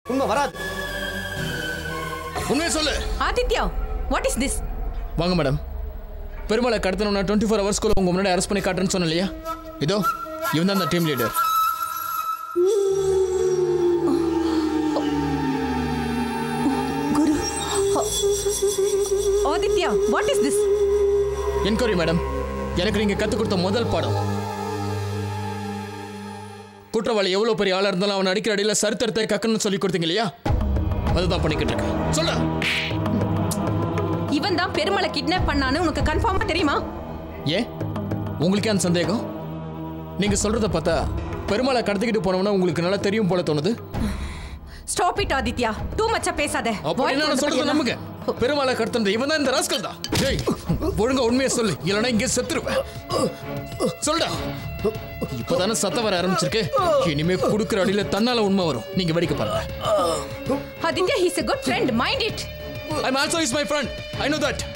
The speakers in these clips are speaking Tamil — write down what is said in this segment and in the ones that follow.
உண்மை வராது உண்மையை சொல்லு ஆதித்யா வாட் இஸ் திஸ் வாங்க மேடம் பெருமாளை கடத்தணும்னா டுவெண்ட்டி ஃபோர் ஹவர்ஸ்க்குள்ள உங்க முன்னாடி அரெஸ்ட் பண்ணி காட்டுறேன்னு சொன்னேன் இல்லையா இதோ இவன் தான் அந்த team leader Guru Aditya what is this enquiry madam எனக்கு நீங்க கற்றுக் கொடுத்த முதல் பாடம் குற்றவாளி எவ்வளோ பெரிய ஆளாக இருந்தாலும் அவன் அடிக்கிற அடியில் சரித்திரத்தை கக்கணும்னு சொல்லி கொடுத்தீங்க இல்லையா அதுதான் பண்ணிக்கிட்டு இருக்கேன் சொல்ல இவன் தான் பெருமளை கிட்னாப் பண்ணான்னு உனக்கு கன்ஃபார்மா தெரியுமா ஏன் உங்களுக்கே அந்த சந்தேகம் நீங்க சொல்றத பார்த்தா பெருமாளை கடத்திக்கிட்டு போனவனா உங்களுக்கு நல்லா தெரியும் போல தோணுது ஸ்டாப் இட் ஆதித்யா டூ மச்சா பேசாத அப்ப வாய்க்கு என்ன நான் சொல்றது வந்தபடியெல்லாம். நம்புங்க பெருமாளை கடத்தினது இவன் தான் இந்த ராஸ்கல் தான் டேய் ஒழுங்கா உண்மையை சொல்லு இல்லைன்னா இங்கே செத்துருவேன் சொல்டா இப்பதானே சத்தம் வர ஆரம்பிச்சிருக்கு இனிமே குடுக்குற அடியில தன்னால உண்மை வரும் நீங்க வெடிக்க பாருங்க Aditya he's a good friend mind it I'm also is my friend I know that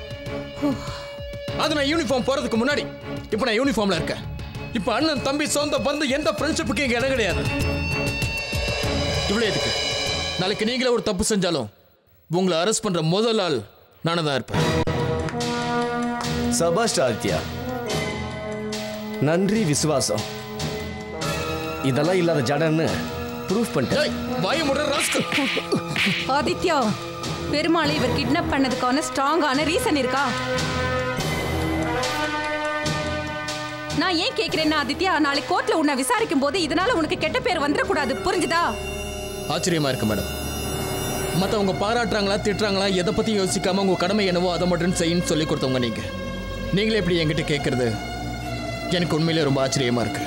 அது நான் யூனிஃபார்ம் போறதுக்கு முன்னாடி இப்போ நான் யூனிஃபார்ம்ல இருக்கேன் இப்போ அண்ணன் தம்பி சொந்த பந்து எந்த ஃப்ரெண்ட்ஷிப்புக்கு இங்க இடம் கிடையாது இவ்வளோ எதுக்கு நாளைக்கு நீங்களே ஒரு தப்பு செஞ்சாலும் உங்களை அரெஸ்ட் பண்ற முதல் ஆள் நானே தான் இருப்பேன் சபாஷ் ஆதித்யா நன்றி விசுவாசம் இதெல்லாம் இல்லாத ஜடன்னு ப்ரூஃப் பண்ணிட்டேன் டேய் வாய முடுற ராஸ்கல் ஆதித்யா பெருமாளை இவர் கிட்னாப் பண்ணதுக்கான ஸ்ட்ராங்கான ரீசன் இருக்கா நான் ஏன் கேக்குறேன்னா ஆதித்யா நாளைக்கு கோர்ட்ல உன்னை விசாரிக்கும் போது இதனால உனக்கு கெட்ட பேர் வந்துடக்கூடாது புரிஞ்சுதா ஆச்சரியமா இருக்கு மேடம் மற்றவங்க பாராட்டுறாங்களா திட்டுறாங்களா எதை பற்றியும் யோசிக்காம உங்க கடமை என்னவோ அதை மட்டும் செய்யுன்னு சொல்லி கொடுத்தவங்க நீங்க நீங்களே இப்படி என்கிட்ட கேட்கறது எனக்கு உண்மையிலே ரொம்ப ஆச்சரியமா இருக்கு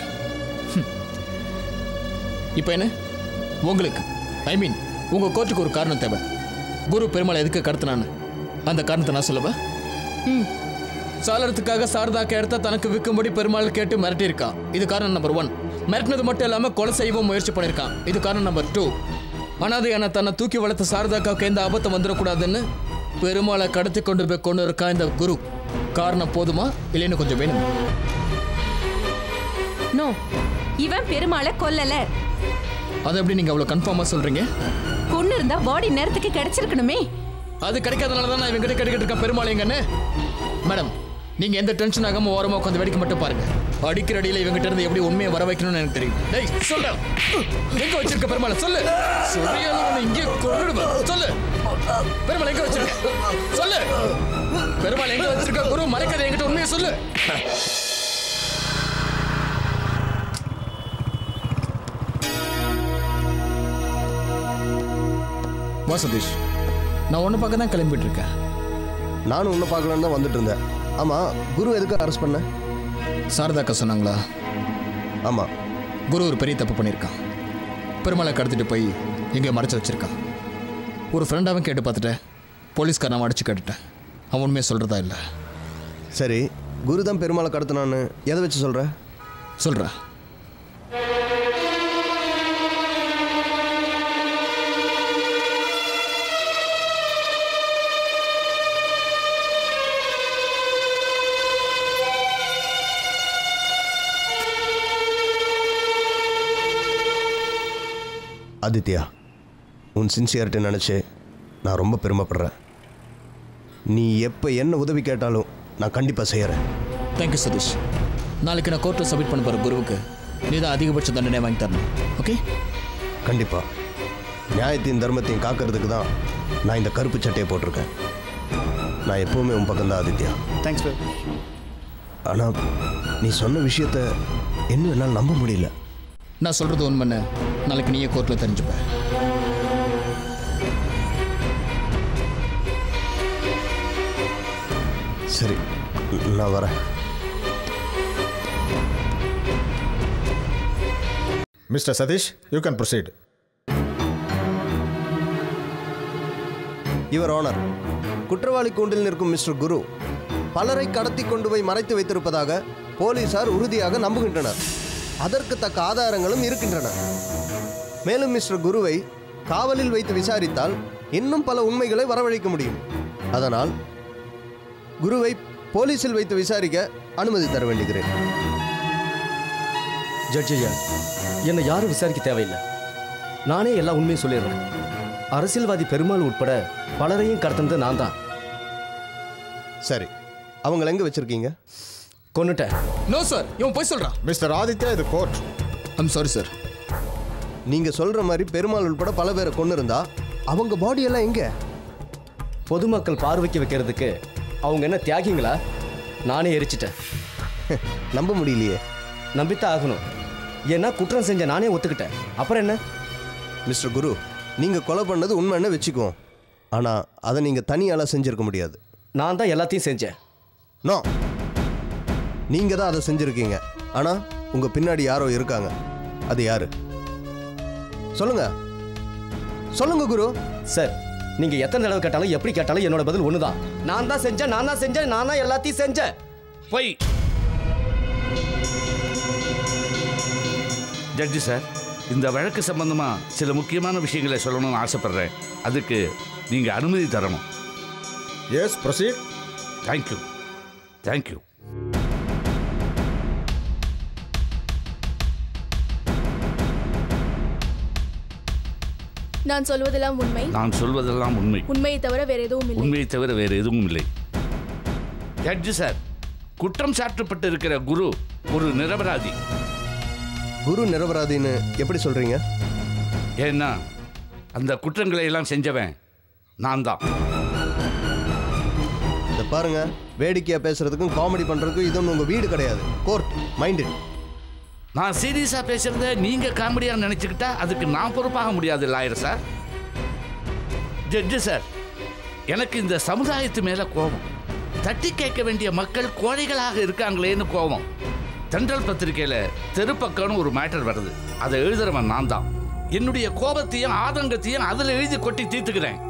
இப்போ என்ன உங்களுக்கு ஐ மீன் உங்க கோர்ட்டுக்கு ஒரு காரணம் தேவை குரு பெருமாளை எதுக்கு கடத்தினான்னு அந்த காரணத்தை நான் சொல்லவா சாலறதுக்காக சாரதாக்க இடத்த தனக்கு விற்கும்படி பெருமாள் கேட்டு மிரட்டியிருக்கான் இது காரணம் நம்பர் ஒன் மிரட்டினது மட்டும் இல்லாம கொலை செய்யவும் முயற்சி பண்ணியிருக்கான் இது காரணம் நம்பர் டூ அனாதையான தன்னை தூக்கி வளர்த்த சாரதாக்காவுக்கு எந்த ஆபத்தும் வந்துடக்கூடாதுன்னு பெருமாளை கடத்தி கொண்டு போய் கொண்டு இருக்கா இந்த குரு காரணம் போதுமா இல்லைன்னு கொஞ்சம் வேணும் நோ இவன் பெருமாளை கொல்லல அதை எப்படி நீங்க அவ்வளவு கன்ஃபார்மா சொல்றீங்க கொண்டு இருந்தா பாடி நேரத்துக்கு கிடைச்சிருக்கணுமே அது கிடைக்காதனால தான் நான் இவங்கிட்ட கேட்டுக்கிட்டு இருக்கேன் பெருமாள் எங்கன்னு மேடம் நீங்க எந்த டென்ஷன் ஆகாம ஓரமா உட்காந்து வேடிக்கை மட்டும் பாருங்க அடிக்கிற அடியில இவங்கிட்ட இருந்து எப்படி உண்மையை வர வைக்கணும்னு எனக்கு தெரியும் டேய் சொல்ற எங்க வச்சிருக்க பெருமாளை சொல்லு சொல்றியா உன்னை இங்கே கொன்னுடுவேன் சொல்லு பெருமாள் எங்க வச்சிருக்க சொல்லு பெருமாள் எங்க வச்சிருக்க குரு மறைக்காத என்கிட்ட உண்மையை சொல்லு வா சதீஷ் நான் ஒன்று பார்க்க தான் கிளம்பிட்டு இருக்கேன் நானும் உன்னை பார்க்கலான்னு தான் வந்துட்டு இருந்தேன் ஆமாம் குரு எதுக்கு அரெஸ்ட் பண்ண சாரதாக்கா சொன்னாங்களா ஆமாம் குரு ஒரு பெரிய தப்பு பண்ணியிருக்கான் பெருமாளை கடத்திட்டு போய் எங்கேயோ மறைச்சு வச்சிருக்கான் ஒரு ஃப்ரெண்டாவும் கேட்டு பார்த்துட்டேன் போலீஸ்காரன் அவன் அடிச்சு கேட்டுட்டேன் அவன் உண்மையை சொல்கிறதா இல்லை சரி குரு தான் பெருமாளை கடத்தினான்னு எதை வச்சு சொல்கிற சொல்கிறா ஆதித்யா உன் சின்சியாரிட்டி நினச்சி நான் ரொம்ப பெருமைப்படுறேன் நீ எப்போ என்ன உதவி கேட்டாலும் நான் கண்டிப்பாக செய்கிறேன் தேங்க்யூ சதீஷ் நாளைக்கு நான் கோர்ட்டில் சப்மிட் பண்ண போகிற குருவுக்கு நீ தான் அதிகபட்ச தண்டனை வாங்கி தரணும் ஓகே கண்டிப்பாக நியாயத்தையும் தர்மத்தையும் காக்கிறதுக்கு தான் நான் இந்த கருப்பு சட்டையை போட்டிருக்கேன் நான் எப்போவுமே உன் பக்கம்தான் ஆதித்யா தேங்க்ஸ் சார் ஆனால் நீ சொன்ன விஷயத்த இன்னும் என்னால் நம்ப முடியல நான் சொல்கிறது உண்மைன்னு நாளைக்கு நீயே கோர்ட்டில் தெரிஞ்சுப்ப சரி நான் வரேன் Mr. Satish, you can proceed. இவர் ஓனர் குற்றவாளி கூண்டில் நிற்கும் மிஸ்டர் குரு பலரை கடத்தி கொண்டு போய் மறைத்து வைத்திருப்பதாக போலீசார் உறுதியாக நம்புகின்றனர் அதற்கு தக்க ஆதாரங்களும் இருக்கின்றன மேலும் மிஸ்டர் குருவை காவலில் வைத்து விசாரித்தால் இன்னும் பல உண்மைகளை வரவழைக்க முடியும் அதனால் குருவை போலீசில் வைத்து விசாரிக்க அனுமதி தர வேண்டுகிறேன் ஜட்ஜ் ஐயா என்னை யாரும் விசாரிக்க தேவையில்லை நானே எல்லா உண்மையும் சொல்லிடுறேன் அரசியல்வாதி பெருமாள் உட்பட பலரையும் கடத்தினது நான் தான் சரி அவங்கள எங்கே வச்சுருக்கீங்க கொன்னுட்டேன் நோ சார் இவன் போய் சொல்றான் மிஸ்டர் ஆதித்யா இது கோர்ட் ஐம் சாரி சார் நீங்கள் சொல்கிற மாதிரி பெருமாள் உட்பட பல பேரை கொண்டு இருந்தா அவங்க பாடியெல்லாம் எங்கே பொதுமக்கள் பார்வைக்கு வைக்கிறதுக்கு அவங்க என்ன தியாகிங்களா நானே எரிச்சிட்டேன் நம்ப முடியலையே நம்பித்தான் ஆகணும் ஏன்னா குற்றம் செஞ்ச நானே ஒத்துக்கிட்டேன் அப்புறம் என்ன மிஸ்டர் குரு நீங்கள் கொலை பண்ணது உண்மைன்னு வச்சுக்குவோம் ஆனால் அதை நீங்கள் தனியால் செஞ்சிருக்க முடியாது நான் தான் எல்லாத்தையும் செஞ்சேன் நோ நீங்கள் தான் அதை செஞ்சுருக்கீங்க ஆனால் உங்கள் பின்னாடி யாரோ இருக்காங்க அது யாரு சொல்லுங்க சொல்லுங்க குரு சார் நீங்க எத்தனை தடவை கேட்டாலும் எப்படி கேட்டாலும் என்னோட பதில் ஒண்ணுதான் நான் தான் செஞ்சேன் நான் தான் செஞ்சேன் நான் தான் எல்லாத்தையும் செஞ்சேன் பொய் ஜட்ஜி சார் இந்த வழக்கு சம்பந்தமா சில முக்கியமான விஷயங்களை சொல்லணும்னு ஆசைப்படுறேன் அதுக்கு நீங்க அனுமதி தரணும் எஸ் ப்ரொசீட் தேங்க்யூ தேங்க்யூ நான் சொல்வதெல்லாம் உண்மை நான் சொல்வதெல்லாம் உண்மை உண்மையை தவிர வேற எதுவும் இல்லை உண்மையை தவிர வேறு எதுவும் இல்லை ஜட்ஜி சார் குற்றம் சாட்டப்பட்டு இருக்கிற குரு ஒரு நிரபராதி குரு நிரபராதின்னு எப்படி சொல்கிறீங்க ஏன்னா அந்த குற்றங்களை எல்லாம் செஞ்சவன் நான் தான் இதை பாருங்க வேடிக்கையாக பேசுறதுக்கும் காமெடி பண்ணுறதுக்கும் இது ஒன்றும் உங்கள் வீடு கிடையாது கோர்ட் மைண்டு நான் சீரியஸா பேசுறத நீங்க காமெடியா நினைச்சுக்கிட்டா அதுக்கு நான் பொறுப்பாக முடியாது லாயர் சார் ஜட்ஜு சார் எனக்கு இந்த சமுதாயத்து மேல கோபம் தட்டி கேட்க வேண்டிய மக்கள் கோழைகளாக இருக்காங்களேன்னு கோபம் தென்றல் பத்திரிக்கையில தெருப்பக்கம்னு ஒரு மேட்டர் வருது அதை எழுதுறவன் நான் தான் என்னுடைய கோபத்தையும் ஆதங்கத்தையும் அதில் எழுதி கொட்டி தீர்த்துக்கிறேன்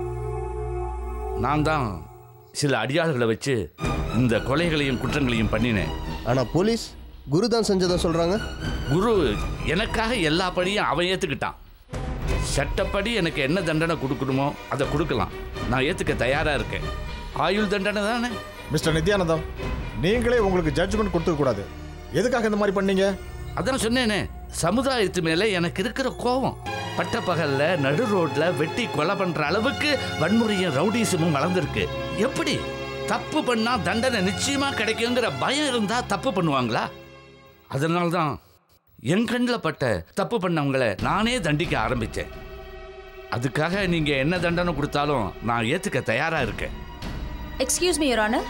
நான் தான் சில அடியாள்களை வச்சு இந்த கொலைகளையும் குற்றங்களையும் பண்ணினேன் ஆனால் போலீஸ் குரு தான் செஞ்சதை சொல்கிறாங்க குரு எனக்காக எல்லா படியும் அவன் ஏத்துக்கிட்டான் சட்டப்படி எனக்கு என்ன தண்டனை கொடுக்கணுமோ அதை கொடுக்கலாம் நான் ஏத்துக்க தயாரா இருக்கேன் ஆயுள் தண்டனை தானே மிஸ்டர் நித்யானந்தம் நீங்களே உங்களுக்கு ஜட்ஜ்மெண்ட் கொடுத்துக்க கூடாது எதுக்காக இந்த மாதிரி பண்ணீங்க அதான் சொன்னேனே சமுதாயத்து மேல எனக்கு இருக்கிற கோபம் பட்டப்பகல்ல நடு ரோட்ல வெட்டி கொலை பண்ற அளவுக்கு வன்முறையும் ரவுடிசமும் வளர்ந்துருக்கு எப்படி தப்பு பண்ணா தண்டனை நிச்சயமா கிடைக்குங்கிற பயம் இருந்தா தப்பு பண்ணுவாங்களா அதனால தான் என் கண்ணில் பட்ட தப்பு பண்ணவங்களை நானே தண்டிக்க ஆரம்பிச்சேன் அதுக்காக நீங்க என்ன தண்டனை கொடுத்தாலும் நான் ஏத்துக்க தயாரா இருக்கேன் excuse me your honour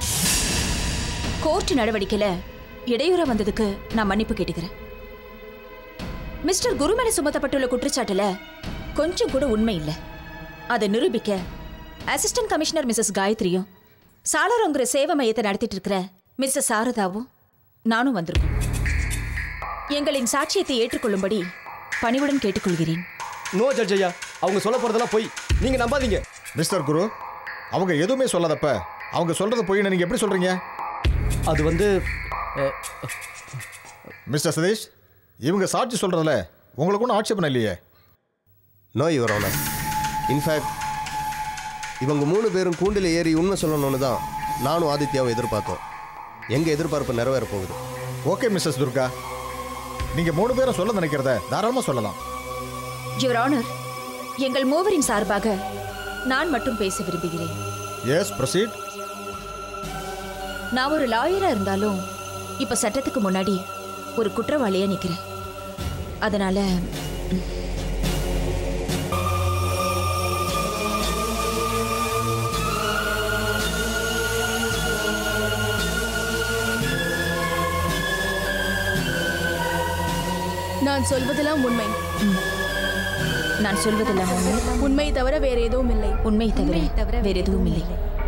court நடவடிக்கையில இடையூற வந்ததுக்கு நான் மன்னிப்பு கேட்டுக்கிறேன் மிஸ்டர் குரு மேல சுமத்தப்பட்டுள்ள குற்றச்சாட்டுல கொஞ்சம் கூட உண்மை இல்லை அதை நிரூபிக்க அசிஸ்டன்ட் கமிஷனர் மிஸ்ஸஸ் காயத்ரியும் சாலரோங்கிற சேவை மையத்தை நடத்திட்டு இருக்கிற மிஸ்ஸஸ் சாரதாவும் நானும் வந்திருக்கோம் எங்களின் சாட்சியத்தை ஏற்றுக்கொள்ளும்படி பணிவுடன் கேட்டுக்கொள்கிறேன் நோ ஜட்ஜ் ஐயா அவங்க சொல்ல போறதெல்லாம் போய் நீங்க நம்பாதீங்க மிஸ்டர் குரு அவங்க எதுவுமே சொல்லாதப்ப அவங்க சொல்றது பொய்ன்னு நீங்க எப்படி சொல்றீங்க அது வந்து அஹ், மிஸ்டர் சதீஷ் இவங்க சாட்சி சொல்றதுல உங்களுக்கு ஒன்றும் ஆட்சேபணம் இல்லையே நோ யுவர் ஆனர் இன்ஃபேக்ட் இவங்க மூணு பேரும் கூண்டில் ஏறி உண்மை சொல்லணும்னு தான் நானும் ஆதித்யாவும் எதிர்பார்த்தோம் எங்கள் எதிர்பார்ப்பு நிறைவேற போகுது ஓகே மிஸ்ஸஸ் துர்கா நீங்க மூணு பேரும் சொல்ல நினைக்கிறத தாராளமா சொல்லலாம் யுவர் ஆனர் எங்கள் மூவரின் சார்பாக நான் மட்டும் பேச விரும்புகிறேன் எஸ் ப்ரொசீட் நான் ஒரு லாயரா இருந்தாலும் இப்ப சட்டத்துக்கு முன்னாடி ஒரு குற்றவாளியா நிக்கிறேன் அதனால ம், நான் சொல்வதெல்லாம் உண்மை நான் சொல்வதெல்லாம் உண்மை. உண்மையை தவிர வேற எதுவும் இல்லை உண்மை தவிர வேற எதுவும் இல்லை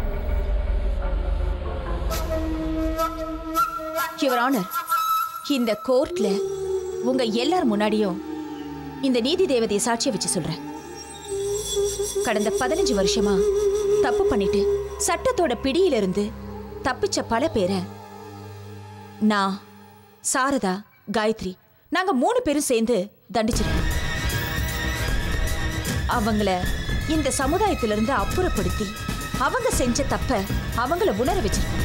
யுவர் ஆனர் இந்த கோர்ட்ல உங்க எல்லார் முன்னாடியும் இந்த நீதி தேவதையை சாட்சியை வச்சு சொல்றேன் கடந்த பதினஞ்சு வருஷமா தப்பு பண்ணிட்டு சட்டத்தோட பிடியிலிருந்து தப்பிச்ச பல பேரை நான் சாரதா காயத்ரி நாங்க மூணு பேரும் சேர்ந்து தண்டிச்சிருக்கோம் அவங்கள இந்த சமுதாயத்திலிருந்து அப்புறப்படுத்தி அவங்க செஞ்ச தப்ப அவங்கள உணர வச்சிருக்கோம்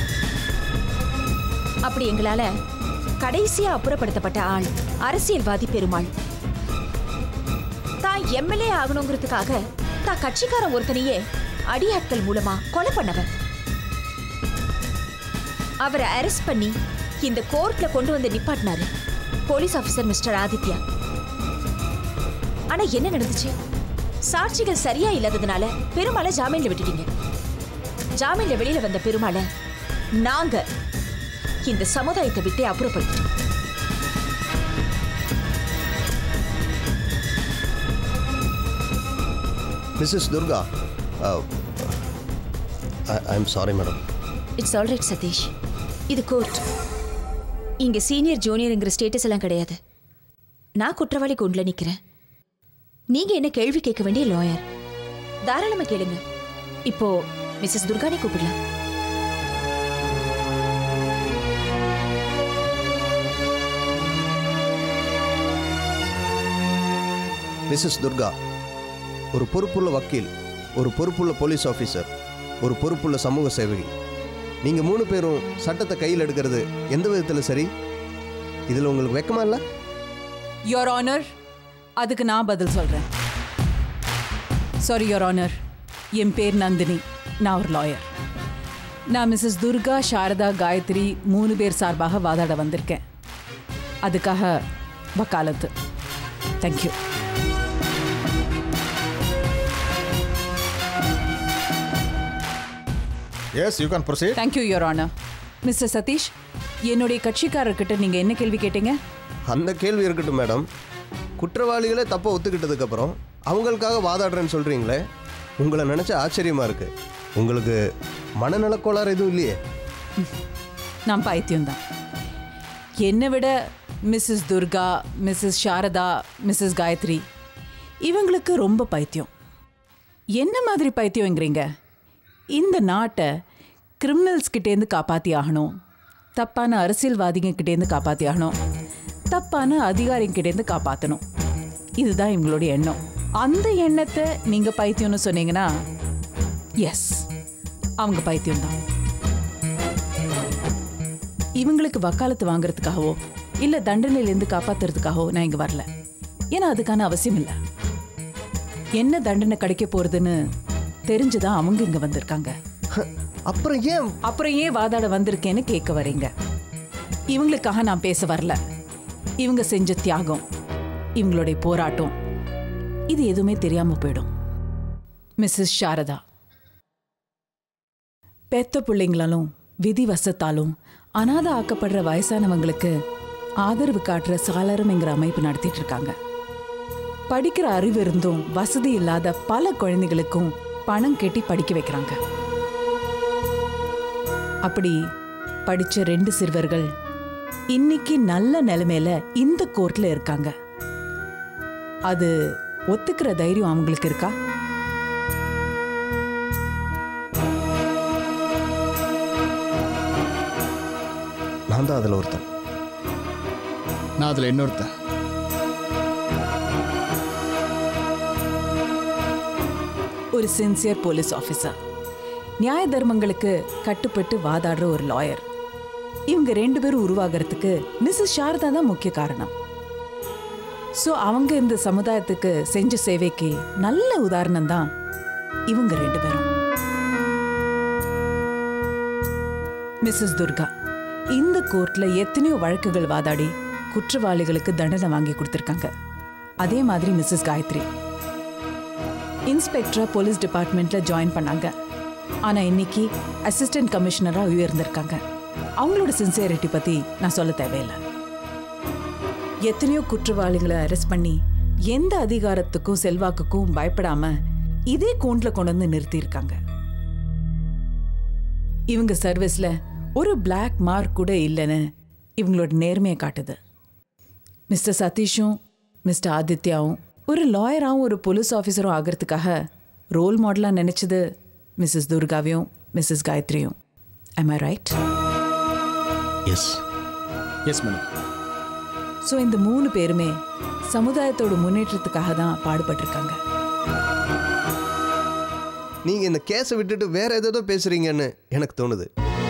அப்படி எங்களால கடைசியா அப்புறப்படுத்தப்பட்ட ஆள் அரசியல்வாதி பெருமாள் தான் எம்எல்ஏ ஆகணுங்கிறதுக்காக தான் கட்சிக்காரன் ஒருத்தனையே அடியாட்கள் மூலமா கொலை பண்ணவன் அவரை அரெஸ்ட் பண்ணி இந்த கோர்ட்ல கொண்டு வந்து நிப்பாட்டினாரு போலீஸ் ஆபீசர் மிஸ்டர் ஆதித்யா ஆனா என்ன நடந்துச்சு சாட்சிகள் சரியா இல்லாததுனால பெருமாளை ஜாமீன்ல விட்டுட்டீங்க ஜாமீன்ல வெளியில வந்த பெருமாளை நாங்க இந்த சமுதாயத்தை விட்டே அப்புறப்படுத்திட்டோம் Mrs Durga I am sorry madam it's alright Satish இது கோர்ட் இங்க சீனியர் ஜூனியருங்கிற ஸ்டேட்டஸ் எல்லாம் கிடையாது நான் குற்றவாளி கொண்டுல நிக்கிறேன் நீங்க என்ன கேள்வி கேட்க வேண்டிய லாயர் தாராளமா கேளுங்க இப்போ மிஸ்ஸஸ் துர்கானே கூப்பிடலாம் மிஸ்ஸஸ் துர்கா ஒரு பொறுப்புள்ள வக்கீல் ஒரு பொறுப்புள்ள போலீஸ் ஆஃபீஸர் ஒரு பொறுப்புள்ள சமூக சேவகி நீங்கள் மூணு பேரும் சட்டத்தை கையில் எடுக்கிறது எந்த விதத்தில் சரி இதில் உங்களுக்கு வெக்கமா இல்லை யோர் ஆனர் அதுக்கு நான் பதில் சொல்கிறேன் சாரி யோர் ஆனர் என் பேர் நந்தினி நான் ஒரு லாயர் நான் மிஸ்ஸஸ் துர்கா சாரதா காயத்ரி மூணு பேர் சார்பாக வாதாட வந்திருக்கேன் அதுக்காக வக்காலத்து thank you yes you can proceed thank you your honour Mister Satish என்னுடைய கட்சிக்காரர்கிட்ட நீங்கள் என்ன கேள்வி கேட்டீங்க அந்த கேள்வி இருக்கட்டும் மேடம் குற்றவாளிகளே தப்பை ஒத்துக்கிட்டதுக்கப்புறம் அவங்களுக்காக வாதாடுறேன்னு சொல்கிறீங்களே உங்களை நினச்ச ஆச்சரியமாக இருக்குது உங்களுக்கு மனநலக் கோளாறு எதுவும் இல்லையே நான் பைத்தியம்தான் என்னை விட Mrs Durga Mrs Sharada Mrs Gayathri இவங்களுக்கு ரொம்ப பைத்தியம் என்ன மாதிரி பைத்தியங்கிறீங்க இந்த நாட்டை கிரிமினல்ஸ் கிட்டேருந்து காப்பாற்றி ஆகணும் தப்பான அரசியல்வாதிங்க கிட்டேருந்து காப்பாற்றி ஆகணும் தப்பான அதிகாரிங்கிட்டேருந்து காப்பாற்றணும் இதுதான் இவங்களுடைய எண்ணம் அந்த எண்ணத்தை நீங்கள் பைத்தியம்னு சொன்னீங்கன்னா எஸ் அவங்க பைத்தியம்தான் இவங்களுக்கு வக்காலத்து வாங்குறதுக்காகவோ இல்ல தண்டனையிலேருந்து காப்பாத்துறதுக்காகவோ நான் இங்க வரல ஏன்னா அதுக்கான அவசியம் இல்லை என்ன தண்டனை கிடைக்க போறதுன்னு தெரிஞ்சுதான் அவங்க இங்க வந்திருக்காங்க அப்புறம் ஏன் அப்புறம் ஏன் வாதாட வந்திருக்கேன்னு கேட்க வரீங்க இவங்களுக்காக நான் பேச வரல இவங்க செஞ்ச தியாகம் இவங்களுடைய போராட்டம் இது எதுவுமே தெரியாம போயிடும் மிஸ்ஸஸ் சாரதா பெத்த பிள்ளைங்களாலும் விதி வசத்தாலும் அனாதை ஆக்கப்படுற வயசானவங்களுக்கு ஆதரவு காட்டுற சாளரம்ங்கிற அமைப்பு நடத்திட்டு இருக்காங்க படிக்கிற அறிவு இருந்தும் வசதி இல்லாத பல குழந்தைகளுக்கும் பணம் கட்டி படிக்க வைக்கிறாங்க அப்படி படிச்ச ரெண்டு சிறுவர்கள் இன்னைக்கு நல்ல நிலைமையில இந்த கோர்ட்ல இருக்காங்க அது ஒத்துக்கிற தைரியம் அவங்களுக்கு இருக்கா நான் தான் அதில் ஒருத்தன் நான் அதில் இன்னொருத்தன் ஒரு சின்சியர் போலீஸ் ஆஃபீஸர் நியாய தர்மங்களுக்கு கட்டுப்பட்டு வாதாடுற ஒரு லாயர் இவங்க ரெண்டு பேரும் உருவாகிறதுக்கு மிஸ்ஸஸ் சாரதா தான் முக்கிய காரணம் ஸோ அவங்க இந்த சமுதாயத்துக்கு செஞ்ச சேவைக்கு நல்ல உதாரணம் தான் இவங்க ரெண்டு பேரும் மிஸ்ஸஸ் துர்கா இந்த கோர்ட்ல எத்தனையோ வழக்குகள் வாதாடி குற்றவாளிகளுக்கு தண்டனை வாங்கி கொடுத்துருக்காங்க அதே மாதிரி மிஸ்ஸஸ் காயத்ரி இன்ஸ்பெக்டரா போலீஸ் டிபார்ட்மெண்ட்ல ஜாயின் பண்ணாங்க ஆனா இன்னைக்கு அசிஸ்டன்ட் கமிஷனரா உயர்ந்திருக்காங்க அவங்களோட சின்சியரிட்டி பத்தி நான் சொல்ல தேவையில்லை எத்தனையோ குற்றவாளிகளை அரெஸ்ட் பண்ணி எந்த அதிகாரத்துக்கும் செல்வாக்குக்கும் பயப்படாம இதே கூண்டுல கொண்டு வந்து நிறுத்தியிருக்காங்க இவங்க சர்வீஸ்ல ஒரு பிளாக் மார்க் கூட இல்லைன்னு இவங்களோட நேர்மையை காட்டுது மிஸ்டர் சதீஷும் மிஸ்டர் ஆதித்யாவும் ஒரு லாயராகவும் ஒரு போலீஸ் ஆஃபீஸரும் ஆகிறதுக்காக ரோல் மாடலாக நினச்சது மிஸ்ஸஸ் துர்காவையும் மிஸ்ஸஸ் காயத்ரியும் am I right yes yes madam so இந்த மூணு பேருமே சமுதாயத்தோட முன்னேற்றத்துக்காக தான் பாடுபட்டிருக்காங்க நீங்கள் இந்த கேஸை விட்டுட்டு வேற ஏதேதோ பேசுகிறீங்கன்னு எனக்கு தோணுது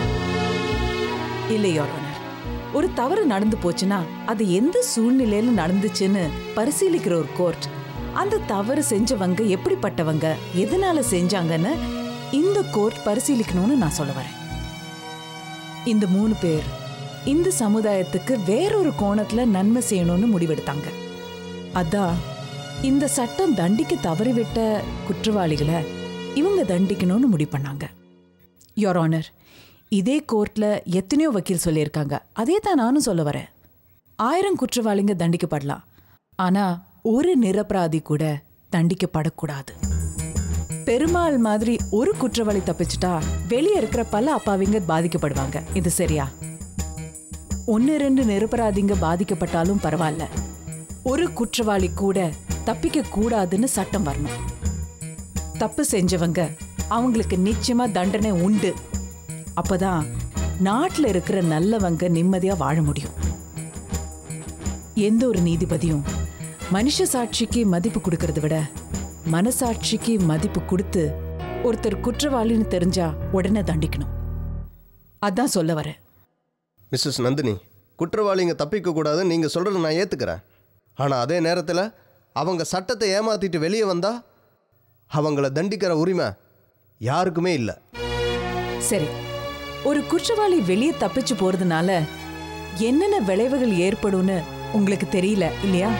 இல்லை யோர் ஆனர் ஒரு தவறு நடந்து போச்சுன்னா அது எந்த சூழ்நிலையில நடந்துச்சுன்னு பரிசீலிக்கிற ஒரு கோர்ட் அந்த தவறு செஞ்சவங்க எப்படிப்பட்டவங்க எதனால செஞ்சாங்கன்னு இந்த கோர்ட் பரிசீலிக்கணும்னு நான் சொல்ல வரேன் இந்த மூணு பேர் இந்த சமுதாயத்துக்கு வேறொரு கோணத்துல நன்மை செய்யணும்னு முடிவெடுத்தாங்க அதான் இந்த சட்டம் தண்டிக்க தவறிவிட்ட குற்றவாளிகளை இவங்க தண்டிக்கணும்னு முடிவு பண்ணாங்க யோர் ஆனர் இதே கோர்ட்ல எத்தனையோ வக்கீல் சொல்லியிருக்காங்க அதே தான் நானும் சொல்ல வரேன் ஆயிரம் குற்றவாளிங்க தண்டிக்கப்படலாம் ஆனா ஒரு நிரபராதி கூட தண்டிக்கப்படக்கூடாது பெருமாள் மாதிரி ஒரு குற்றவாளி தப்பிச்சிட்டா வெளியே இருக்கிற பல அப்பாவிங்க பாதிக்கப்படுவாங்க இது சரியா ஒன்னு ரெண்டு நிரபராதிங்க பாதிக்கப்பட்டாலும் பரவாயில்ல ஒரு குற்றவாளி கூட தப்பிக்க கூடாதுன்னு சட்டம் வரணும் தப்பு செஞ்சவங்க அவங்களுக்கு நிச்சயமா தண்டனை உண்டு அப்பதான் நாட்டுல இருக்கிற நல்லவங்க நிம்மதியா வாழ முடியும் எந்த ஒரு நீதிபதியும் மனுஷ சாட்சிக்கு மதிப்பு கொடுக்கறத விட மனசாட்சிக்கு மதிப்பு கொடுத்து ஒருத்தர் குற்றவாளின்னு தெரிஞ்சா உடனே தண்டிக்கணும் அதான் சொல்ல வரேன் மிஸ்ஸஸ் நந்தினி குற்றவாளிங்க தப்பிக்க கூடாதுன்னு நீங்கள் சொல்கிறத நான் ஏற்றுக்கிறேன் ஆனால் அதே நேரத்தில் அவங்க சட்டத்தை ஏமாத்திட்டு வெளியே வந்தா அவங்கள தண்டிக்கிற உரிமை யாருக்குமே இல்லை சரி ஒரு குற்றவாளி வெளியே தப்பிச்சு போறதுனால என்னென்ன விளைவுகள் ஏற்படும்னு உங்களுக்கு தெரியல இல்லையா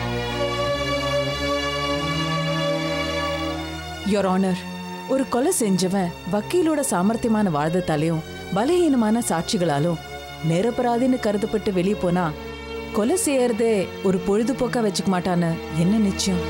யோர் ஆனர் ஒரு கொலை செஞ்சவன் வக்கீலோட சாமர்த்தியமான வாழ்தத்தாலையும் பலஹீனமான சாட்சிகளாலும் நிரபராதின்னு கருதப்பட்டு வெளியே போனா கொலை செய்யறதே ஒரு பொழுதுபோக்கா வச்சுக்க மாட்டான்னு என்ன நிச்சயம்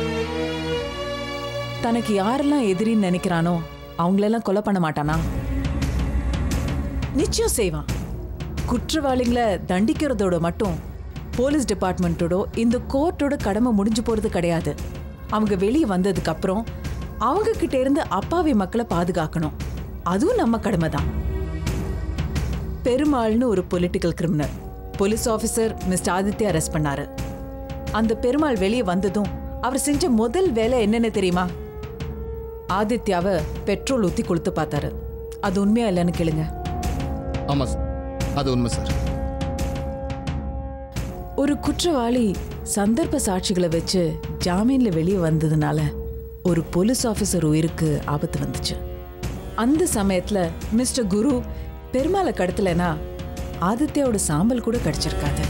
தனக்கு யாரெல்லாம் எதிரின்னு நினைக்கிறானோ அவங்களெல்லாம் கொலை பண்ண மாட்டானா நிச்சயம் செய்வான் குற்றவாளிகளை தண்டிக்கிறதோட மட்டும் போலீஸ் டிபார்ட்மெண்ட்டோட இந்த கோர்ட்டோட கடமை முடிஞ்சு போறது கிடையாது அவங்க வெளியே வந்ததுக்கு அப்புறம் அவங்க கிட்ட இருந்து அப்பாவி மக்களை பாதுகாக்கணும் அதுவும் நம்ம கடமை தான் பெருமாள்னு ஒரு political criminal police officer Mister Aditya arrest பண்ணாரு அந்த பெருமாள் வெளியே வந்ததும் அவர் செஞ்ச முதல் வேலை என்னன்னு தெரியுமா ஆதித்யாவை பெட்ரோல் ஊத்தி கொளுத்து பார்த்தாரு அது உண்மையா இல்லைன்னு கேளுங்க ஆமா சார் அது உண்மை சார் ஒரு குற்றவாளி சந்தர்ப்ப சாட்சிகளை வச்சு ஜாமீன்ல வெளியே வந்ததுனால ஒரு போலீஸ் ஆபீசர் உயிருக்கு ஆபத்து வந்துச்சு அந்த சமயத்துல மிஸ்டர் குரு பெருமாளை கடத்தலைனா ஆதித்யாவோட சாம்பல் கூட கிடைச்சிருக்காது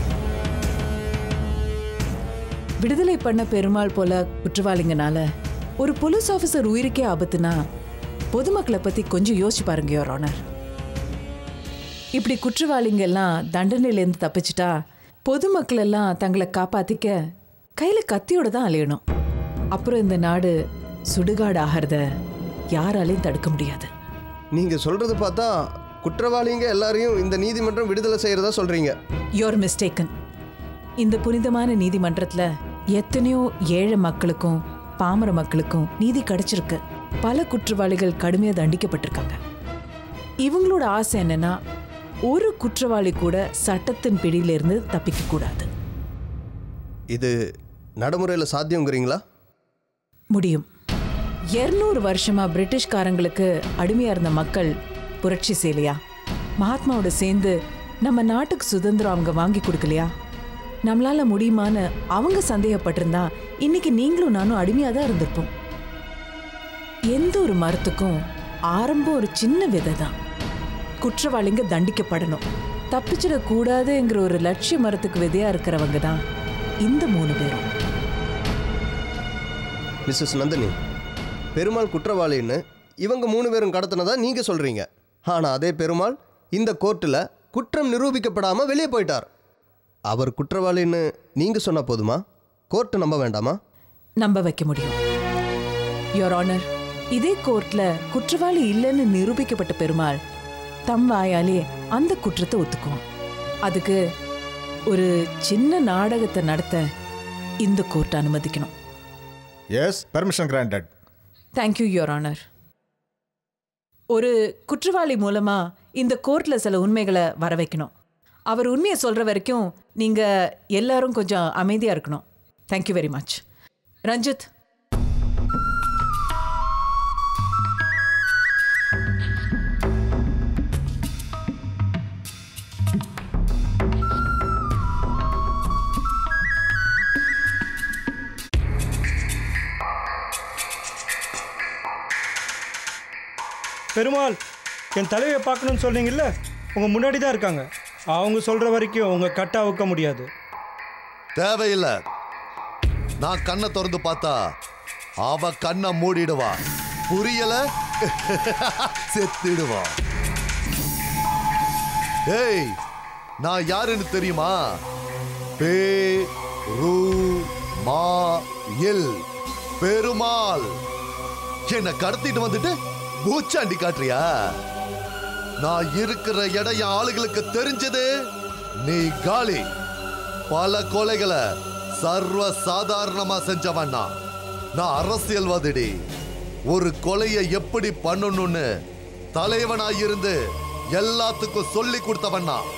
விடுதலை பண்ண பெருமாள் போல குற்றவாளிங்கனால ஒரு போலீஸ் ஆபீசர் உயிருக்கே ஆபத்துனா பொதுமக்களை பத்தி கொஞ்சம் யோசிச்சு பாருங்க யோர் ஆனர் இப்படி குற்றவாளிங்க எல்லாம் தண்டனையிலேருந்து தப்பிச்சிட்டா பொதுமக்கள் எல்லாம் தங்களை காப்பாத்திக்க கையில கத்தியோட தான் அலையணும் அப்புறம் இந்த நாடு சுடுகாடு ஆகிறத யாராலையும் தடுக்க முடியாது நீங்கள் சொல்கிறது பார்த்தா குற்றவாளிங்க எல்லாரையும் இந்த நீதிமன்றம் விடுதலை செய்கிறதா சொல்கிறீங்க யோர் மிஸ்டேக்கன் இந்த புனிதமான நீதிமன்றத்துல எத்தனையோ ஏழை மக்களுக்கும் பாமர மக்களுக்கும் நீதி கிடைச்சிருக்கு பல குற்றவாளிகள் கடுமையா தண்டிக்கப்பட்டிருக்காங்க இவங்களோட ஆசை என்னன்னா ஒரு குற்றவாளி கூட சட்டத்தின் பிடியிலிருந்து தப்பிக்க கூடாது இது நடைமுறையில் சாத்தியங்கிறீங்களா முடியும் 200 வருஷமா பிரிட்டிஷ்காரங்களுக்கு அடிமையா இருந்த மக்கள் புரட்சி செய்யலையா மகாத்மாவோட சேர்ந்து நம்ம நாட்டுக்கு சுதந்திரம் அவங்க வாங்கி கொடுக்கலையா நம்மளால முடியுமான்னு அவங்க சந்தேகப்பட்டிருந்தா இன்னைக்கு நீங்களும் நானும் அடிமையா தான் இருந்திருப்போம் எந்த ஒரு மரத்துக்கும் ஆரம்பம் ஒரு சின்ன விதை தான் குற்றவாளிங்க தண்டிக்கப்படணும் தப்பிச்சிடக் கூடாதுங்கிற ஒரு லட்சிய மரத்துக்கு விதையா இருக்கிறவங்க தான் இந்த மூணு பேரும் மிஸ்ஸஸ் நந்தினி பெருமாள் குற்றவாளின்னு இவங்க மூணு பேரும் கடத்தினதா நீங்கள் சொல்கிறீங்க ஆனால் அதே பெருமாள் இந்த கோர்ட்டில் குற்றம் நிரூபிக்கப்படாமல் வெளியே போயிட்டார் அவர் குற்றவாளின்னு நீங்கள் சொன்னால் போதுமா கோர்ட்டு நம்ப வேண்டாமா நம்ப வைக்க முடியும் யோர் ஆனர் இதே கோர்ட்ல குற்றவாளி இல்லைன்னு நிரூபிக்கப்பட்ட பெருமாள் தம் வாயாலே அந்த குற்றத்தை ஒத்துக்குவோம் அதுக்கு ஒரு சின்ன நாடகத்தை நடத்த இந்த கோர்ட் அனுமதிக்கணும் yes permission granted thank you your honour ஒரு குற்றவாளி மூலமா இந்த கோர்ட்ல சில உண்மைகளை வர வைக்கணும் அவர் உண்மையை சொல்ற வரைக்கும் நீங்க எல்லாரும் கொஞ்சம் அமைதியா இருக்கணும் thank you very much Ranjith Perumal என் தலைவியை பார்க்கணும்னு சொன்னீங்கல்ல உங்கள் முன்னாடி தான் இருக்காங்க அவங்க சொல்கிற வரைக்கும் உங்கள் கட்டை அவுக்க முடியாது தேவையில்லை நான் கண்ணை திறந்து பார்த்தா அவ கண்ணை மூடிடுவா புரியல செத்துடுவா ஏய் நான் யாருன்னு தெரியுமா பே ரு மா இல் பெருமாள் என்ன கடத்திட்டு வந்துட்டு பூச்சாண்டி காட்டுறியா நான் இருக்கிற இடம் என் ஆளுகளுக்கு தெரிஞ்சது நீ காலி பல கொலைகளை சர்வ சாதாரணமா செஞ்சவன் நான் நான் அரசியல்வாதிடி ஒரு கொலையை எப்படி பண்ணணும்னு தலைவனா இருந்து எல்லாத்துக்கும் சொல்லி கொடுத்தவன் நான்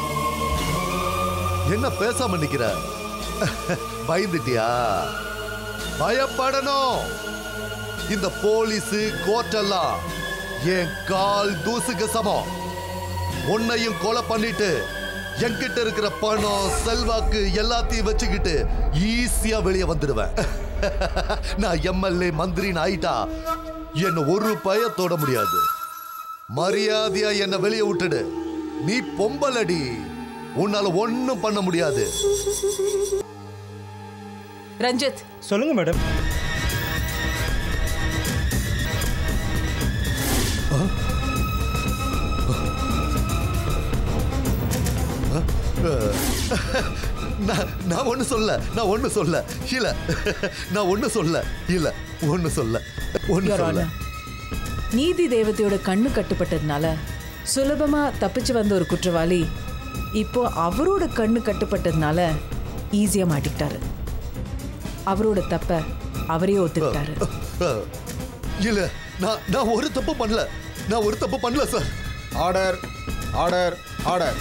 என்ன பேசாம நிக்கிற பயந்துட்டியா பயப்படணும் இந்த போலீஸ் கோர்ட்டெல்லாம் என் கால் தூசுக்கு சமம் உன்னையும் கொலை பண்ணிட்டு என்கிட்ட இருக்கிற பணம் செல்வாக்கு எல்லாத்தையும் வச்சுக்கிட்டு ஈஸியா வெளியே வந்துடுவேன் நான் எம்எல்ஏ மந்திரின்னு ஆயிட்டா என்ன ஒரு பய தொட முடியாது மரியாதையா என்ன வெளியே விட்டுடு நீ பொம்பலடி உன்னால ஒண்ணும் பண்ண முடியாது ரஞ்சித் சொல்லுங்க மேடம் நான் நான் ஒண்ணு சொல்ல நான் ஒண்ணு சொல்ல இல்ல நான் ஒண்ணு சொல்ல இல்ல ஒண்ணு சொல்ல ஒண்ணு Your சொல்ல Honor, நீதி தேவதையோட கண்ணு கட்டுப்பட்டதுனால சுலபமா தப்பிச்சு வந்த ஒரு குற்றவாளி இப்போ அவரோட கண்ணு கட்டுப்பட்டதுனால ஈஸியா மாட்டிக்கிட்டாரு அவரோட தப்ப அவரே ஒத்துக்கிட்டாரு அஹ், இல்ல நான் நான் ஒரு தப்பு பண்ணல நான் ஒரு தப்பு பண்ணல sir order order order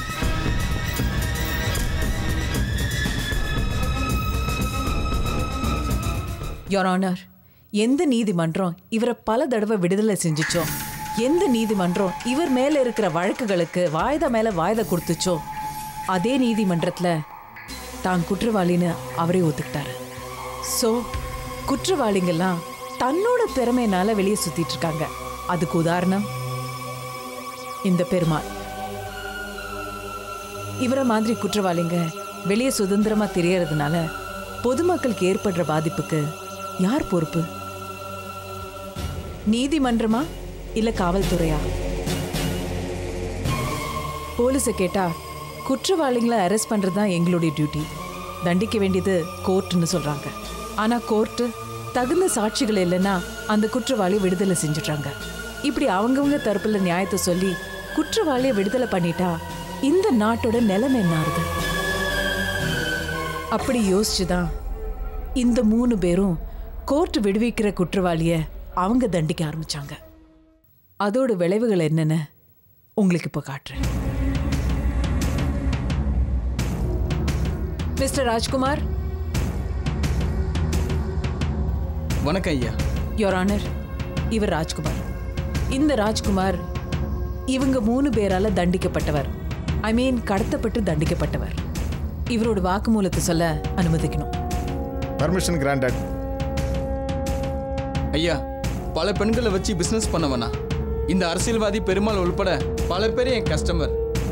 your honour எந்த நீதிமன்றம் இவரை பல தடவை விடுதலை செஞ்சுச்சோ எந்த நீதிமன்றம் இவர் மேல இருக்கிற வழக்குகளுக்கு வாய்தா மேல வாய்தா கொடுத்துச்சோ அதே நீதிமன்றத்துல தான் குற்றவாளின்னு அவரே ஒத்துக்கிட்டாரு ஸோ குற்றவாளிங்கெல்லாம் தன்னோட திறமையினால வெளியே சுத்திட்டு இருக்காங்க அதுக்கு உதாரணம் இந்த பெருமாள் இவரை மாதிரி குற்றவாளிங்க வெளியே சுதந்திரமா தெரியறதுனால பொதுமக்களுக்கு ஏற்படுற பாதிப்புக்கு யார் பொறுப்பு நீதிமன்றமா இல்ல காவல்துறையா போலீஸை கேட்டா குற்றவாளிகளை அரெஸ்ட் பண்றது தான் எங்களுடைய டியூட்டி தண்டிக்க வேண்டியது கோர்ட்டுன்னு சொல்றாங்க ஆனா கோர்ட்டு தகுந்த சாட்சிகள் இல்லைன்னா அந்த குற்றவாளி விடுதலை செஞ்சுடுறாங்க இப்படி அவங்கவங்க தரப்புல நியாயத்தை சொல்லி குற்றவாளியை விடுதலை பண்ணிட்டா இந்த நாட்டோட நிலைமை என்ன ஆறுது அப்படி யோசிச்சுதான் இந்த மூணு பேரும் கோர்ட் விடுவிக்கிற குற்றவாளிய அவங்க தண்டிக்க ஆரம்பிச்சாங்க அதோட விளைவுகள் என்னன்னு உங்களுக்கு இப்போ காட்டுறேன் மிஸ்டர் ராஜ்குமார் வணக்கம் ஐயா யோர் ஆனர் இவர் ராஜ்குமார் இந்த ராஜ்குமார் இவங்க மூணு பேரால தண்டிக்கப்பட்டவர் ஐ மீன் கடத்தப்பட்டு தண்டிக்கப்பட்டவர் இவரோட வாக்குமூலத்தை சொல்ல அனுமதிக்கணும் பர்மிஷன் கிராண்டட் ஐயா பல பெண்களை வச்சு பிசினஸ் பண்ண வேணாம் இந்த அரசியல்வாதி பெருமாள் உள்பட பல பேர் என் கஸ்டமர்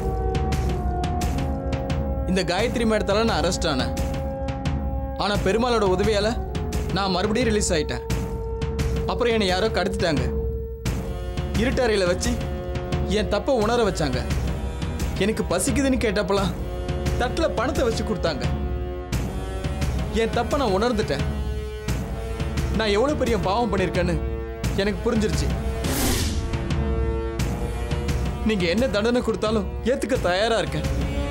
இந்த காயத்ரி மேடத்தால நான் அரெஸ்ட் ஆனேன் ஆனா பெருமாளோட உதவியால நான் மறுபடியும் ரிலீஸ் ஆயிட்டேன் அப்புறம் என்னை யாரோ கடத்திட்டாங்க இருட்டறையில வச்சு என் தப்பை உணர வச்சாங்க எனக்கு பசிக்குதுன்னு கேட்டப்பலாம் தட்டில் பணத்தை வச்சு கொடுத்தாங்க என் தப்பை நான் உணர்ந்துட்டேன் நான் எவ்வளவு பெரிய பாவம் பண்ணியிருக்கேன்னு எனக்கு புரிஞ்சிருச்சு நீங்க என்ன தண்டனை கொடுத்தாலும் ஏத்துக்க தயாரா இருக்கேன்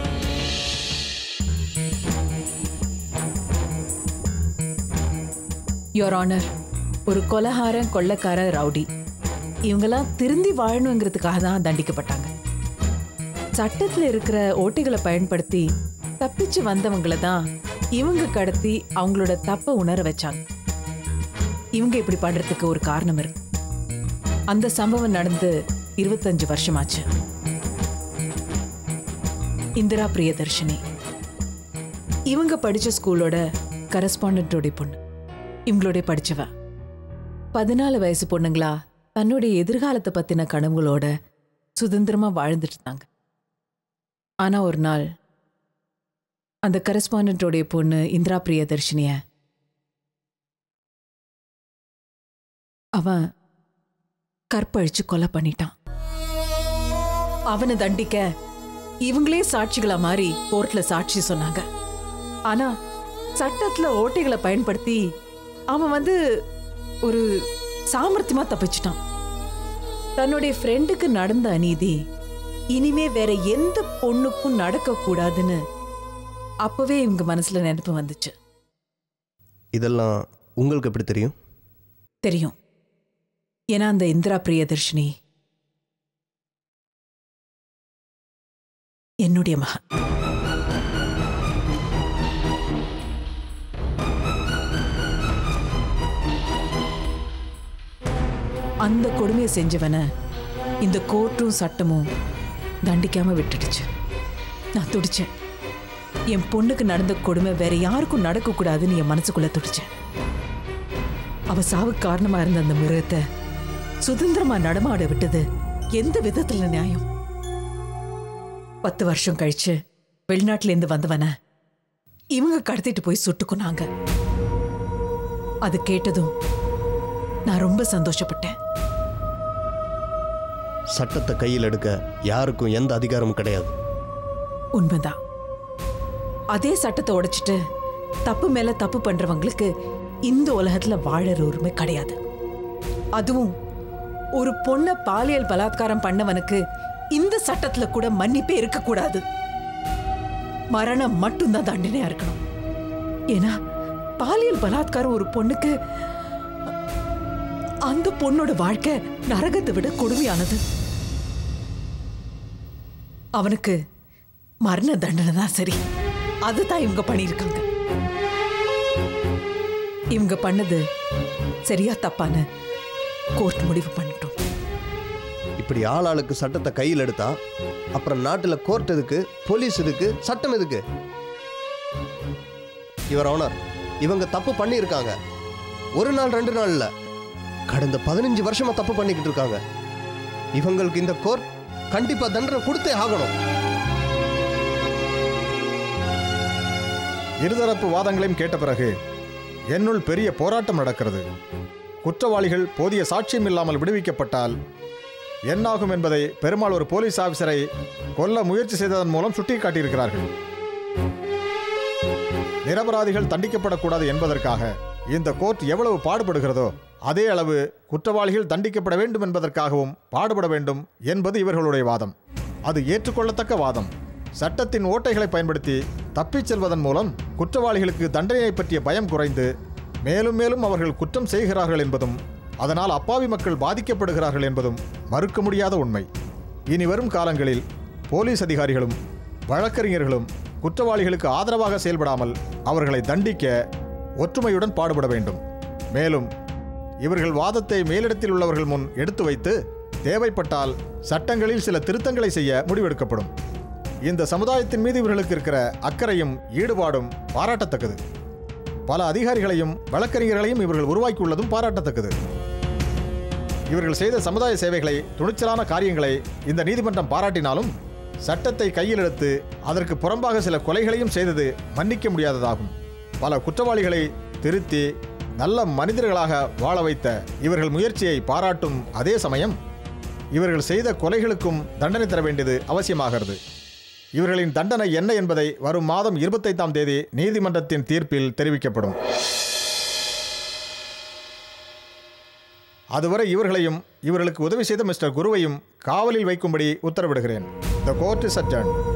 யோர் ஆனர் ஒரு கொலகாரன் கொள்ளக்காரன் ரவுடி இவங்கெல்லாம் திருந்தி வாழணுங்கிறதுக்காக தான் தண்டிக்கப்பட்டாங்க சட்டத்தில் இருக்கிற ஓட்டைகளை பயன்படுத்தி தப்பிச்சு வந்தவங்கள தான் இவங்க கடத்தி அவங்களோட தப்பை உணர வச்சாங்க இவங்க இப்படி பண்றதுக்கு ஒரு காரணம் இருக்கு அந்த சம்பவம் நடந்து இருபத்தஞ்சு வருஷமாச்சு இந்திரா பிரியதர்ஷினி இவங்க படிச்ச ஸ்கூலோட கரஸ்பாண்டோடைய பொண்ணு இவங்களோட படிச்சவ பதினாலு வயசு பொண்ணுங்களா தன்னுடைய எதிர்காலத்தை பத்தின கனவுகளோட சுதந்திரமா வாழ்ந்துட்டு இருந்தாங்க ஆனா ஒரு நாள் அந்த கரஸ்பாண்டன்டோடைய பொண்ணு இந்திரா பிரியதர்ஷினிய அவன் கற்பழிச்சு கொலை பண்ணிட்டான் அவனை தண்டிக்க இவங்களே சாட்சிகளா மாறி கோர்ட்ல சாட்சி சொன்னாங்க ஆனா சட்டத்துல ஓட்டைகளை பயன்படுத்தி அவன் வந்து ஒரு சாமர்த்தியமா தப்பிச்சிட்டான் தன்னுடைய ஃப்ரெண்டுக்கு நடந்த அநீதி இனிமே வேற எந்த பொண்ணுக்கும் நடக்க கூடாதுன்னு அப்பவே இவங்க மனசுல நினைப்பு வந்துச்சு இதெல்லாம் உங்களுக்கு எப்படி தெரியும் தெரியும் ஏன்னா அந்த இந்திரா பிரியதர்ஷினி என்னுடைய மகன் அந்த கொடுமையை செஞ்சவன இந்த கோர்ட்டும் சட்டமும் தண்டிக்காம விட்டுடுச்சு நான் துடிச்சேன் என் பொண்ணுக்கு நடந்த கொடுமை வேற யாருக்கும் நடக்கக்கூடாதுன்னு என் மனசுக்குள்ள துடிச்சேன் அவ சாவுக்கு காரணமா இருந்த அந்த மிருகத்தை சுதந்திரமா நடமாட விட்டது எந்த விதத்துல நியாயம் பத்து வருஷம் கழிச்சு வெளிநாட்டுல இருந்து வந்தவன இவங்க கடத்திட்டு போய் சுட்டுக்குனாங்க அது கேட்டதும் நான் ரொம்ப சந்தோஷப்பட்டேன் சட்டத்தை கையில் எடுக்க யாருக்கும் எந்த அதிகாரமும் கிடையாது உண்மைதான் அதே சட்டத்தை உடைச்சிட்டு தப்பு மேல தப்பு பண்றவங்களுக்கு இந்த உலகத்துல வாழற உரிமை கிடையாது அதுவும் ஒரு பொண்ணை பாலியல் பலாத்காரம் பண்ணவனுக்கு இந்த சட்டத்துல கூட மன்னிப்பே இருக்க கூடாது மரணம் மட்டும்தான் தண்டனையா இருக்கணும் ஏன்னா பாலியல் பலாத்காரம் ஒரு பொண்ணுக்கு அந்த பொண்ணோட வாழ்க்கை நரகத்தை விட கொடுமையானது அவனுக்கு மரண தண்டனை தான் சரி அதுதான் இவங்க பண்ணியிருக்காங்க இவங்க பண்ணது சரியா தப்பான்னு கோர்ட் முடிவு பண்ணட்டும் இப்படி ஆளாளுக்கு சட்டத்தை கையில் எடுத்தா அப்புறம் நாட்டில் கோர்ட் எதுக்கு போலீஸ் எதுக்கு சட்டம் எதுக்கு இவர் ஓனர் இவங்க தப்பு பண்ணியிருக்காங்க ஒரு நாள் ரெண்டு நாள் இல்ல கடந்த பதினஞ்சு வருஷமா தப்பு பண்ணிக்கிட்டு இருக்காங்க இவங்களுக்கு இந்த கோர்ட் கண்டிப்பா தண்டனை கொடுத்தே ஆகணும் இருதரப்பு வாதங்களையும் கேட்ட பிறகு என்னுள் பெரிய போராட்டம் நடக்கிறது குற்றவாளிகள் போதிய சாட்சியம் இல்லாமல் விடுவிக்கப்பட்டால் என்னாகும் என்பதை பெருமாள் ஒரு போலீஸ் ஆபீசரை கொல்ல முயற்சி செய்ததன் மூலம் சுட்டிக்காட்டியிருக்கிறார்கள் நிரபராதிகள் தண்டிக்கப்படக்கூடாது என்பதற்காக இந்த கோர்ட் எவ்வளவு பாடுபடுகிறதோ அதே அளவு குற்றவாளிகள் தண்டிக்கப்பட வேண்டும் என்பதற்காகவும் பாடுபட வேண்டும் என்பது இவர்களுடைய வாதம் அது ஏற்றுக்கொள்ளத்தக்க வாதம் சட்டத்தின் ஓட்டைகளை பயன்படுத்தி தப்பிச் செல்வதன் மூலம் குற்றவாளிகளுக்கு தண்டனையை பற்றிய பயம் குறைந்து மேலும் மேலும் அவர்கள் குற்றம் செய்கிறார்கள் என்பதும் அதனால் அப்பாவி மக்கள் பாதிக்கப்படுகிறார்கள் என்பதும் மறுக்க முடியாத உண்மை இனி வரும் காலங்களில் போலீஸ் அதிகாரிகளும் வழக்கறிஞர்களும் குற்றவாளிகளுக்கு ஆதரவாக செயல்படாமல் அவர்களை தண்டிக்க ஒற்றுமையுடன் பாடுபட வேண்டும் மேலும் இவர்கள் வாதத்தை மேலிடத்தில் உள்ளவர்கள் முன் எடுத்து வைத்து தேவைப்பட்டால் சட்டங்களில் சில திருத்தங்களை செய்ய முடிவெடுக்கப்படும் இந்த சமுதாயத்தின் மீது இவர்களுக்கு இருக்கிற அக்கறையும் ஈடுபாடும் பாராட்டத்தக்கது பல அதிகாரிகளையும் வழக்கறிஞர்களையும் இவர்கள் உருவாக்கியுள்ளதும் பாராட்டத்தக்கது இவர்கள் செய்த சமுதாய சேவைகளை துணிச்சலான காரியங்களை இந்த நீதிமன்றம் பாராட்டினாலும் சட்டத்தை கையில் எடுத்து அதற்கு புறம்பாக சில கொலைகளையும் செய்தது மன்னிக்க முடியாததாகும் பல குற்றவாளிகளை திருத்தி நல்ல மனிதர்களாக வாழ வைத்த இவர்கள் முயற்சியை பாராட்டும் அதே சமயம் இவர்கள் செய்த கொலைகளுக்கும் தண்டனை தர வேண்டியது அவசியமாகிறது இவர்களின் தண்டனை என்ன என்பதை வரும் மாதம் இருபத்தைந்தாம் தேதி நீதிமன்றத்தின் தீர்ப்பில் தெரிவிக்கப்படும் அதுவரை இவர்களையும் இவர்களுக்கு உதவி செய்த மிஸ்டர் குருவையும் காவலில் வைக்கும்படி உத்தரவிடுகிறேன் த கோர்ட் இஸ் அட்ஜர்ன்